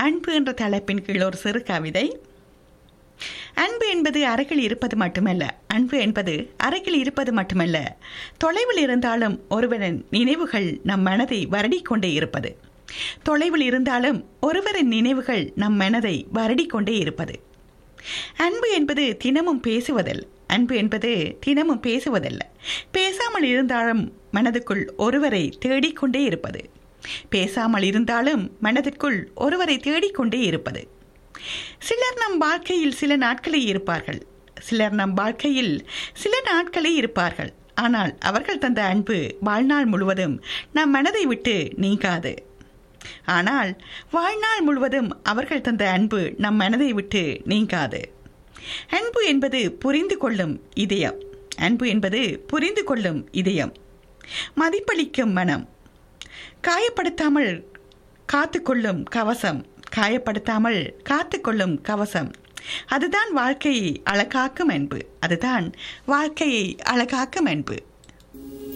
அன்பு என்ற தலைப்பின் கீழ் ஒரு சிறு கவிதை அன்பு என்பது அருகில் இருப்பது மட்டுமல்ல அன்பு என்பது அருகில் இருப்பது மட்டுமல்ல தொலைவில் இருந்தாலும் ஒருவரின் நினைவுகள் நம் மனதை வருடிக்கொண்டே இருப்பது தொலைவில் இருந்தாலும் ஒருவரின் நினைவுகள் நம் மனதை வருடிக்கொண்டே இருப்பது அன்பு என்பது தினமும் பேசுவதல்ல அன்பு என்பது தினமும் பேசுவதல்ல பேசாமல் இருந்தாலும் மனதுக்குள் ஒருவரை தேடிக்கொண்டே இருப்பது பேசாமல் இருந்தாலும் மனதிற்குள் ஒருவரை தேடிக்கொண்டே இருப்பது சிலர் நம் வாழ்க்கையில் சில நாட்களே இருப்பார்கள் சிலர் நம் வாழ்க்கையில் சில நாட்களே இருப்பார்கள் ஆனால் அவர்கள் தந்த அன்பு வாழ்நாள் முழுவதும் நம் மனதை விட்டு நீங்காது ஆனால் வாழ்நாள் முழுவதும் அவர்கள் தந்த அன்பு நம் மனதை விட்டு நீங்காது அன்பு என்பது புரிந்து கொள்ளும் இதயம் அன்பு என்பது புரிந்து கொள்ளும் இதயம் மதிப்பளிக்கும் மனம் காயப்படுத்தாமல் காத்துக்கொள்ளும் கவசம் காயப்படுத்தாமல் காத்துக்கொள்ளும் கவசம் அதுதான் வாழ்க்கையை அழகாக்கும் அன்பு அதுதான் வாழ்க்கையை அழகாக்கும் அன்பு